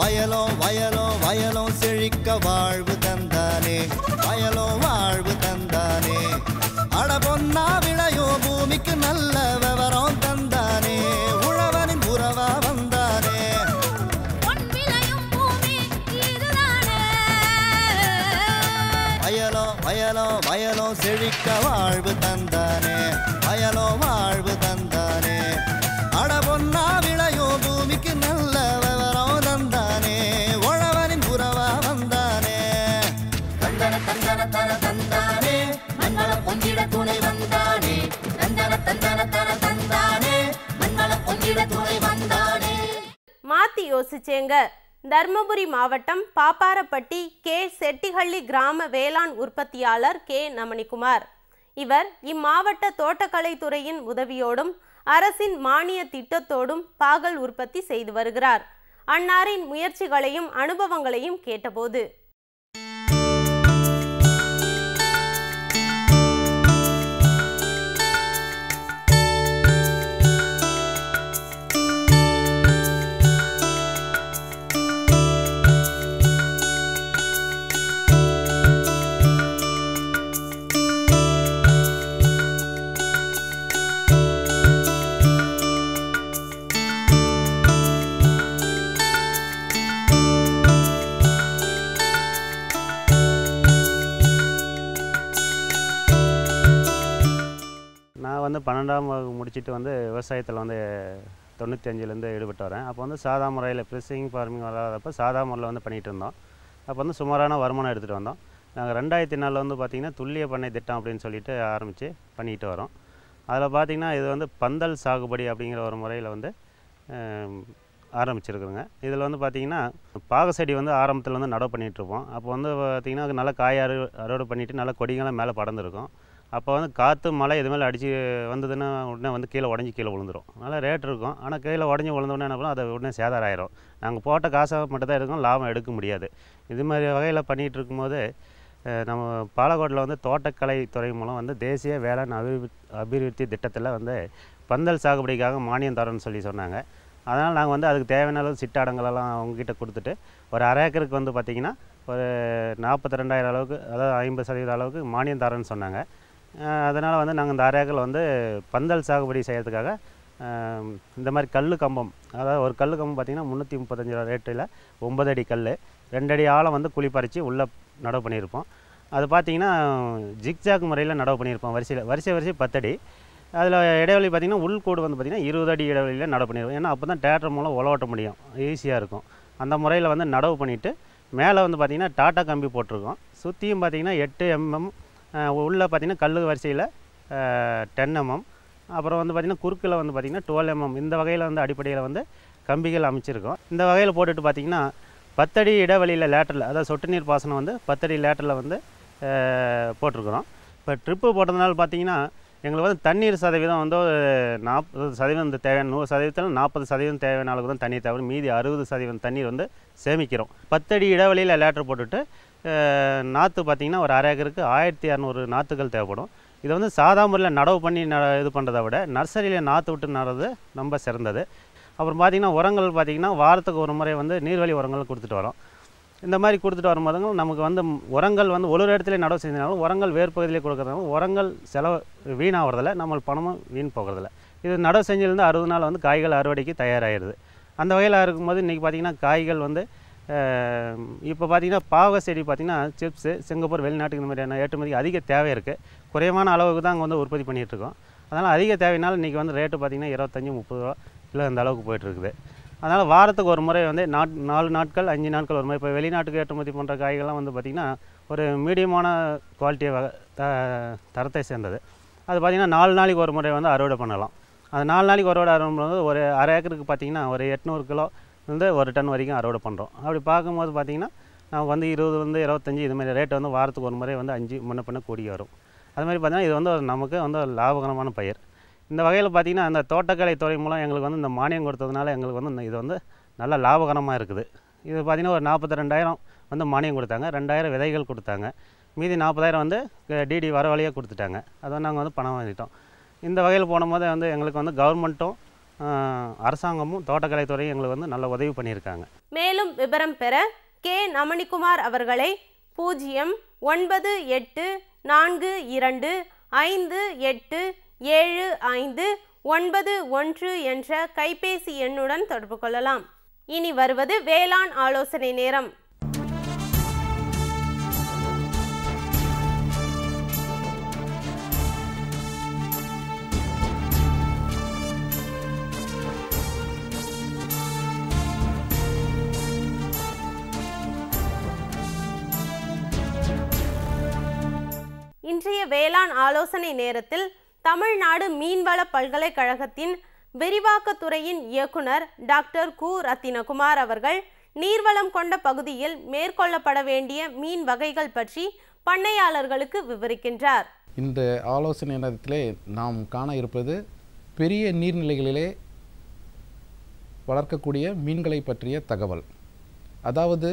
வயலோ வயலோ வயலோ செழிக்க வாழ்வு தந்தானே வயலோ வாழ்வு தந்தானே அட பொன்னா விளையோ பூமிக்கு நல்ல விவரம் தந்தானே உழவனின் உறவா வந்தானே பொன் விளையும் பூமி இதுதானே வயலோ வயலோ வயலோ செழிக்க வாழ்வு தந்தானே வயலோ வாழ்வு தந்தானே அட பொன்னா விளையோ பூமிக்கு நல்ல விவரம் தந்தானே உழவனின் உறவா வந்தானே தந்தன தந்தன தன தந்தானே மங்கள பொங்கிட துணை வந்தானே தந்தன தந்தன தன தந்தானே மங்கள பொங்கிட துணை வந்தானே மாத்தி யோசிச்சேங்க தர்மபுரி மாவட்டம் பாப்பாரப்பட்டி கே செட்டிஹள்ளி கிராம வேளாண் உற்பத்தியாளர் கே நமணிக்குமார் இவர் இம்மாவட்ட தோட்டக்கலை துறையின் உதவியோடும் அரசின் மானிய திட்டத்தோடும் பாகல் உற்பத்தி செய்து வருகிறார் அன்னாரின் முயற்சிகளையும் அனுபவங்களையும் கேட்டபோது நான் வந்து பன்னெண்டாம் வகுப்பு முடிச்சுட்டு வந்து விவசாயத்தில் வந்து தொண்ணூற்றி அஞ்சுலேருந்து ஈடுபட்டு வரேன் அப்போ வந்து சாதா முறையில் ப்ரிசிங் ஃபார்மிங் வராதப்போ சாதா முறையில் வந்து பண்ணிகிட்டு இருந்தோம் அப்போ வந்து சுமாரான வருமானம் எடுத்துகிட்டு வந்தோம் நாங்கள் ரெண்டாயிரத்தி நாலில் வந்து பார்த்திங்கன்னா துல்லிய பண்ணை திட்டம் அப்படின்னு சொல்லிட்டு ஆரம்பித்து பண்ணிக்கிட்டு வரோம் அதில் பார்த்திங்கன்னா இது வந்து பந்தல் சாகுபடி அப்படிங்கிற ஒரு முறையில் வந்து ஆம், ஆரம்பிச்சிருக்குறோங்க இதில் வந்து பார்த்திங்கன்னா பாக செடி வந்து ஆரம்பத்தில் வந்து நடவு பண்ணிகிட்ருப்போம் அப்போ வந்து பார்த்திங்கன்னா அது நல்லா காய் அறு அறுவடை பண்ணிவிட்டு நல்லா கொடிங்கெல்லாம் மேலே படர்ந்துருக்கும் அப்போ வந்து காற்று மழை இது மேலே அடித்து வந்ததுன்னா உடனே வந்து கீழே உடஞ்சி கீழே விழுந்துரும் நல்லா ரேட் இருக்கும் ஆனால் கீழே உடஞ்சி விழுந்த உடனே என்ன பண்ணும் அதை உடனே சேதாரம் ஆயிரும் நாங்கள் போட்ட காசை மட்டும் தான் இருக்கும் லாபம் எடுக்க முடியாது இது மாதிரி வகையில் பண்ணிகிட்டு இருக்கும்போது அஹ், நம்ம பாலக்கோட்டில் வந்து தோட்டக்கலை துறை மூலம் வந்து தேசிய வேளாண் அபிவிருத்தி அபிவிருத்தி திட்டத்தில் வந்து பந்தல் சாகுபடிக்காக மானியம் தரோன்னு சொல்லி சொன்னாங்க அதனால் நாங்கள் வந்து அதுக்கு தேவையான அளவு சிட்டாடங்களெல்லாம் அவங்கக்கிட்ட கொடுத்துட்டு ஒரு அரை ஏக்கருக்கு வந்து பார்த்திங்கன்னா ஒரு நாற்பத்தி ரெண்டாயிரம் அளவுக்கு அதாவது ஐம்பது சதவீத அளவுக்கு மானியம் தரேன்னு சொன்னாங்க அதனால் வந்து நாங்கள் இந்த அரை ஏக்கரில் வந்து பந்தல் சாகுபடி செய்கிறதுக்காக அஹ், இந்த மாதிரி கல் கம்பம் அதாவது ஒரு கல் கம்பம் பார்த்திங்கன்னா முந்நூற்றி முப்பத்தஞ்சு ரூபா ரேட்டில் ஒன்பது அடி கல் ரெண்டு அடி ஆழம் வந்து குழி பறித்து உள்ளே நடவு பண்ணியிருப்போம் அது பார்த்திங்கன்னா ஜிக்ஜாக் முறையில் நடவு பண்ணியிருப்போம் வரிசையில் வரிசை வரிசை பத்தடி அதில் இடைவெளி பார்த்திங்கன்னா உள்கூடு வந்து பார்த்திங்கன்னா இருபது அடி இடைவெளியில் நடவு பண்ணிடுவோம் ஏன்னா அப்போ தான் டேட்டர் மூலம் உழவட்ட முடியும் ஈஸியாக இருக்கும் அந்த முறையில் வந்து நடவு பண்ணிவிட்டு மேலே வந்து பார்த்திங்கன்னா டாட்டா கம்பி போட்டிருக்கோம் சுற்றியும் பார்த்திங்கன்னா எட்டு எம்எம் உள்ளே பார்த்திங்கன்னா கல் வரிசையில் டென் எம்எம் அப்புறம் வந்து பார்த்திங்கன்னா குறுக்கில் வந்து பார்த்திங்கன்னா டுவெல் எம்எம் இந்த வகையில் வந்து அடிப்படையில் வந்து கம்பிகள் அமைச்சிருக்கோம் இந்த வகையில் போட்டுட்டு பார்த்திங்கன்னா பத்தடி இடைவெளியில் லேட்டரில் அதாவது சொட்டு நீர் பாசனம் வந்து பத்தடி லேட்டரில் வந்து அஹ், போட்டிருக்கிறோம் இப்போ ட்ரிப்பு போட்டதுனால பார்த்திங்கன்னா எங்களுக்கு வந்து தண்ணீர் சதவீதம் வந்து ஒரு நாற்பது சதவீதம் இந்த தேவையான நூறு சதவீதத்தில் நாற்பது சதவீதம் தேவையான அளவுக்கு தான் தண்ணீர் தேவை மீதி அறுபது சதவீதம் தண்ணீர் வந்து சேமிக்கிறோம் பத்தடி இடைவெளியில் லேட்டர் போட்டுட்டு அஹ், நாற்று பார்த்திங்கன்னா ஒரு அரை ஏக்கருக்கு ஆயிரத்தி இரநூறு நாற்றுகள் தேவைப்படும் இதை வந்து சாதா முறையில் நடவு பண்ணி ந இது பண்ணுறதை விட நர்சரியில் நாற்று விட்டு நடுறது ரொம்ப சிறந்தது அப்புறம் பார்த்திங்கன்னா உரங்கள் பார்த்திங்கன்னா வாரத்துக்கு ஒரு முறை வந்து நீர்வழி உரங்கள் கொடுத்துட்டு வரோம் இந்த மாதிரி கொடுத்துட்டு வரும்போதுங்க நமக்கு வந்து உரங்கள் வந்து ஒரு இடத்துல நடவு செஞ்சனாலும் உரங்கள் வேறு பகுதியிலே கொடுக்கறதுனால உரங்கள் செலவு வீணாகிறதில்ல நம்ம பணமும் வீண் போகிறதில்ல இது நடவு செஞ்சிலேருந்து அறுபது நாள் வந்து காய்கள் அறுவடைக்கு தயாராகிடுது அந்த வகையில் இருக்கும்போது இன்றைக்கி பார்த்திங்கன்னா காய்கள் வந்து இப்போ பார்த்தீங்கன்னா பாவ செடி பார்த்திங்கன்னா சிப்ஸு சிங்கப்பூர் வெளிநாட்டுக்கு இந்த மாதிரியான ஏற்றுமதிக்கு அதிக தேவை இருக்குது குறைவான அளவுக்கு தான் அங்கே வந்து உற்பத்தி பண்ணிகிட்டு இருக்கோம் அதனால் அதிக தேவைனால இன்றைக்கி வந்து ரேட்டு பார்த்திங்கன்னா இருபத்தஞ்சி முப்பது ரூபா கிலோ இந்த அளவுக்கு போயிட்டுருக்குது அதனால் வாரத்துக்கு ஒரு முறை வந்து நாட் நாலு நாட்கள் அஞ்சு நாட்கள் ஒரு முறை இப்போ வெளிநாட்டுக்கு ஏற்றுமதி பண்ணுற காய்கள்லாம் வந்து பார்த்திங்கன்னா ஒரு மீடியமான குவாலிட்டி வகை த தரத்தை சேர்ந்தது அது பார்த்திங்கன்னா நாலு நாளைக்கு ஒரு முறை வந்து அறுவடை பண்ணலாம் அந்த நாலு நாளைக்கு அறுவடை அறுவடை பண்ணும்போது ஒரு அரை ஏக்கருக்கு பார்த்திங்கன்னா ஒரு எட்நூறு கிலோ வந்து ஒரு டன் வரைக்கும் அறுவடை பண்ணுறோம் அப்படி பார்க்கும்போது பார்த்திங்கன்னா நமக்கு வந்து இருபது வந்து இருபத்தஞ்சி இது மாதிரி ரேட்டு வந்து வாரத்துக்கு ஒரு முறை வந்து அஞ்சு முன்ன பின்ன கூடி வரும் அது மாதிரி பார்த்திங்கன்னா இது வந்து ஒரு நமக்கு வந்து ஒரு லாபகரமான பயிர் இந்த வகையில் பார்த்திங்கன்னா அந்த தோட்டக்கலை துறை மூலம் எங்களுக்கு வந்து இந்த மானியம் கொடுத்ததுனால எங்களுக்கு வந்து இந்த இது வந்து நல்ல லாபகரமாக இருக்குது இது பார்த்திங்கன்னா ஒரு நாற்பத்தி ரெண்டாயிரம் வந்து மானியம் கொடுத்தாங்க ரெண்டாயிரம் விதைகள் கொடுத்தாங்க மீதி நாற்பதாயிரம் வந்து டிடி வர வழியாக கொடுத்துட்டாங்க அதை நாங்கள் வந்து பணம் வாங்கிட்டோம் இந்த வகையில் போனும்போது வந்து எங்களுக்கு வந்து கவர்மெண்ட்டும் ஆஹ், அரசாங்கமும் தோட்டக்கலைத்துறையும் எங்களுக்கு வந்து நல்ல உதவி பண்ணியிருக்காங்க மேலும் விவரம் பெற கே நமணிக்குமார் அவர்களை பூஜ்ஜியம் ஒன்பது எட்டு நான்கு இரண்டு ஐந்து எட்டு ஏழு ஐந்து ஒன்பது ஒன்று என்ற கைபேசி எண்ணுடன் தொடர்பு கொள்ளலாம் இனி வருவது வேளாண் ஆலோசனை நேரம் இன்றைய வேளாண் ஆலோசனை நேரத்தில் தமிழ்நாடு மீன்வள பல்கலைக்கழகத்தின் விரிவாக்கத்துறையின் இயக்குனர் டாக்டர் கு ரத்தினகுமார் அவர்கள் நீர்வளம் கொண்ட பகுதியில் மேற்கொள்ளப்பட வேண்டிய மீன் வகைகள் பற்றி பண்ணையாளர்களுக்கு விவரிக்கின்றார் இந்த ஆலோசனை நேரத்திலே நாம் காண இருப்பது பெரிய நீர்நிலைகளிலே வளர்க்கக்கூடிய மீன்களை பற்றிய தகவல் அதாவது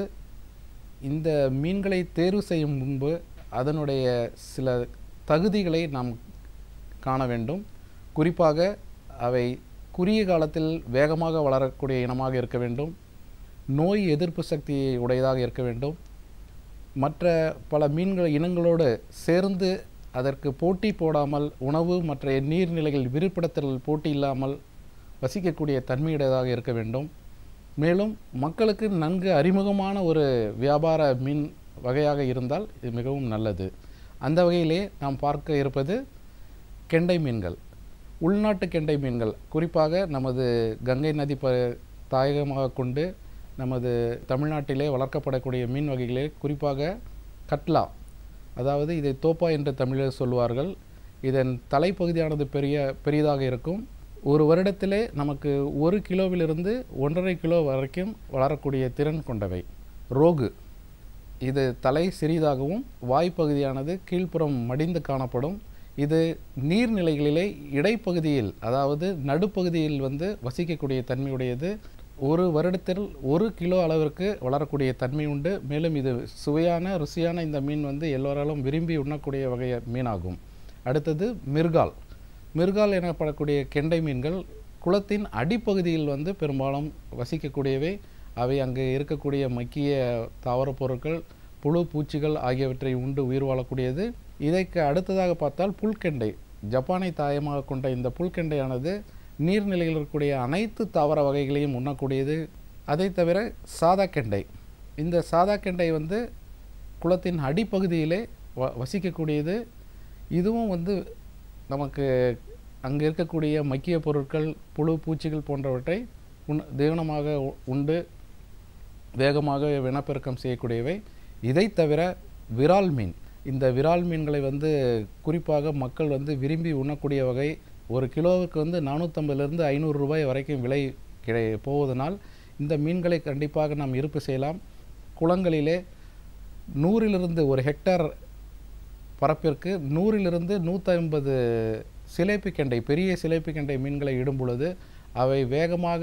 இந்த மீன்களை தேர்வு செய்யும் முன்பு அதனுடைய சில தகுதிகளை நாம் காண வேண்டும் குறிப்பாக அவை குறுகிய காலத்தில் வேகமாக வளரக்கூடிய இனமாக இருக்க வேண்டும் நோய் எதிர்ப்பு சக்தி உடையதாக இருக்க வேண்டும் மற்ற பல மீன்கள் இனங்களோடு சேர்ந்து அதற்கு போட்டி போடாமல் உணவு மற்ற நீர்நிலைகள் விரிப்பிடத்தில் போட்டி இல்லாமல் வசிக்கக்கூடிய தன்மையுடையதாக இருக்க வேண்டும் மேலும் மக்களுக்கு நன்கு அறிமுகமான ஒரு வியாபார மீன் வகையாக இருந்தால் இது மிகவும் நல்லது அந்த வகையிலே நாம் பார்க்க இருப்பது கெண்டை மீன்கள் உள்நாட்டு கெண்டை மீன்கள் குறிப்பாக நமது கங்கை நதி ப தாயகமாக கொண்டு நமது தமிழ்நாட்டிலே வளர்க்கப்படக்கூடிய மீன் வகைகளே குறிப்பாக கட்லா அதாவது இதை தோப்பா என்று தமிழில் சொல்வார்கள் இதன் தலைப்பகுதியானது பெரிய பெரியதாக இருக்கும் ஒரு வருடத்திலே நமக்கு ஒரு கிலோவிலிருந்து ஒன்றரை கிலோ வரைக்கும் வளரக்கூடிய திறன் கொண்டவை ரோகு இது தலை சிறிதாகவும் வாய்ப்பகுதியானது கீழ்ப்புறம் மடிந்து காணப்படும் இது நீர்நிலைகளிலே இடைப்பகுதியில் அதாவது நடுப்பகுதியில் வந்து வசிக்கக்கூடிய தன்மையுடையது ஒரு வருடத்தில் ஒரு கிலோ அளவிற்கு வளரக்கூடிய தன்மை உண்டு மேலும் இது சுவையான ருசியான இந்த மீன் வந்து எல்லோராலும் விரும்பி உண்ணக்கூடிய வகை மீனாகும் அடுத்தது மிர்கால் மிர்கால் எனப்படக்கூடிய கெண்டை மீன்கள் குளத்தின் அடிப்பகுதியில் வந்து பெரும்பாலும் வசிக்கக்கூடியவை அவை அங்கு இருக்கக்கூடிய மக்கிய தாவரப் பொருட்கள் புழு பூச்சிகள் ஆகியவற்றை உண்டு உயிர் வாழக்கூடியது இதற்கு அடுத்ததாக பார்த்தால் புல்கெண்டை ஜப்பானை தாயமாக கொண்ட இந்த புல்கெண்டையானது நீர்நிலையில் இருக்கக்கூடிய அனைத்து தாவர வகைகளையும் உண்ணக்கூடியது அதை தவிர சாதா கெண்டை இந்த சாதா கெண்டை வந்து குளத்தின் அடிப்பகுதியிலே வ வசிக்கக்கூடியது இதுவும் வந்து நமக்கு அங்கே இருக்கக்கூடிய மக்கிய பொருட்கள் புழு பூச்சிகள் போன்றவற்றை உண் தீவனமாக உ- உண்டு வேகமாக இனப்பெருக்கம் செய்யக்கூடியவை இதை தவிர விரால் மீன் இந்த விரால் மீன்களை வந்து குறிப்பாக மக்கள் வந்து விரும்பி உண்ணக்கூடிய வகை ஒரு கிலோவுக்கு வந்து நானூற்றம்பதுலேருந்து ஐநூறு ரூபாய் வரைக்கும் விலை கிடை போவதனால் இந்த மீன்களை கண்டிப்பாக நாம் இருப்பு செய்யலாம் குளங்களிலே நூறிலிருந்து ஒரு ஹெக்டார் பரப்பிற்கு நூறிலிருந்து நூற்றி ஐம்பது சிலேப்பி கெண்டை பெரிய சிலேப்பி கெண்டை மீன்களை இடும் பொழுது அவை வேகமாக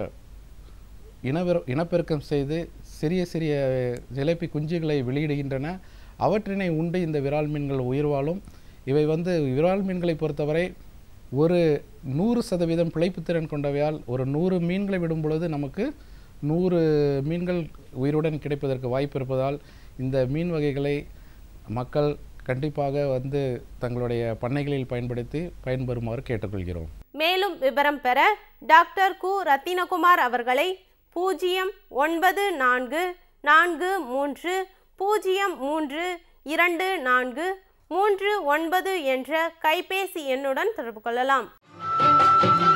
இனவெரு இனப்பெருக்கம் செய்து சிறிய சிறிய ஜிலேபி குஞ்சுகளை வெளியிடுகின்றன அவற்றினை உண்டு இந்த விரால் மீன்கள் உயிர் வாழும் இவை வந்து விரால் மீன்களை பொறுத்தவரை ஒரு நூறு சதவீதம் பிழைப்புத்திறன் கொண்டவையால் ஒரு நூறு மீன்களை விடும் பொழுது நமக்கு நூறு மீன்கள் உயிருடன் கிடைப்பதற்கு வாய்ப்பு இருப்பதால் இந்த மீன் வகைகளை மக்கள் கண்டிப்பாக வந்து தங்களுடைய பண்ணைகளில் பயன்படுத்தி பயன்பெறுமாறு கேட்டுக்கொள்கிறோம் மேலும் விவரம் பெற டாக்டர் கு ரத்தினகுமார் அவர்களை பூஜ்ஜியம் ஒன்பது நான்கு நான்கு மூன்று பூஜ்ஜியம் மூன்று இரண்டு நான்கு மூன்று ஒன்பது என்ற கைபேசி எண்ணுடன் தொடர்பு கொள்ளலாம்